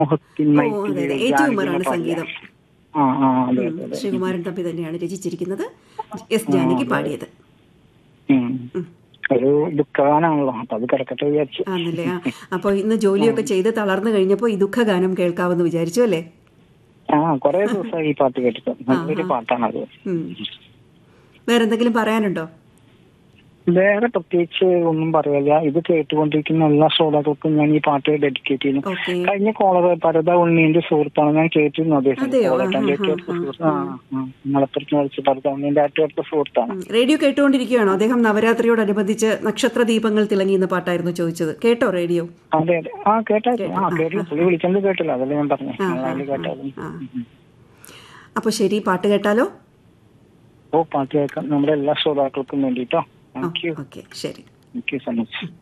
മുഹത്തിൻ ഓ മൈക്കിൽ അതെ അതെ എ ടി ജാനകി ഉമറാണ് എന്ന സംഗീതം ആ ആ അതെ ഉം, അതെ അതെ ശ്രീകുമാരൻ തമ്പി തന്നെയാണ് രചിച്ചിരിക്കുന്നത് എസ് ജാനകി പാടിയത് ഉം. ഒരു ദുഃഖഗാനാണല്ലോ അപ്പൊ അത് കിടക്കട്ടെ വിചാരിച്ചു ആണല്ലേ ആ അപ്പൊ ഇന്ന് ജോലിയൊക്കെ ചെയ്ത് തളർന്നു കഴിഞ്ഞപ്പോ ഈ ദുഃഖഗാനം കേൾക്കാമെന്ന് വിചാരിച്ചു അല്ലേ ആ കൊറേ ദിവസമായി ഈ പാട്ട് കേട്ടിട്ട് നല്ലൊരു പാട്ടാണത് ഉം. വേറെന്തെങ്കിലും പറയാനുണ്ടോ വേറെ പ്രത്യേകിച്ച് ഒന്നും പറയില്ല ഇത് കേട്ടുകൊണ്ടിരിക്കുന്ന എല്ലാ ശ്രോതാക്കൾക്കും ഞാൻ ഈ പാട്ട് ഡെഡിക്കേറ്റ് ചെയ്യുന്നു ഓക്കെ കഴിഞ്ഞ കോളർ പരത ഉണ്ണീന്റെ സുഹൃത്താണ് ഞാൻ കേട്ടിരുന്നു അദ്ദേഹം അതെയോ? കോളർ ആ, ഏറ്റവും ആ, അടുത്ത സുഹൃത്ത് ആ ആ മലപ്പുറത്ത് വിളിച്ച് പരത ഉണ്ണീന്റെ ഏറ്റവും അടുത്ത സുഹൃത്താണ് റേഡിയോ കേട്ടുകൊണ്ടിരിക്കുകയാണോ അദ്ദേഹം നവരാത്രിയോടനുബന്ധിച്ച് നക്ഷത്ര ദീപങ്ങൾ തിളങ്ങി എന്ന പാട്ടായിരുന്നു ചോദിച്ചത് കേട്ടോ റേഡിയോ അതെ അതെ ആ കേട്ടായിരുന്നു ആ കേട്ടില്ല പുള്ളി വിളിച്ചത് കേട്ടില്ല അതല്ലേ ഞാൻ പറഞ്ഞു അതിൽ കേട്ടായിരുന്നു ആ അപ്പൊ ശരി പാട്ട് കേട്ടാലോ ഓ പാട്ട് കേൾക്കാം നമ്മുടെ എല്ലാ ശ്രോതാക്കൾക്കും വേണ്ടിട്ടോ താങ്ക് യു ഓക്കെ ശരി താങ്ക് യു സോ മച്ച്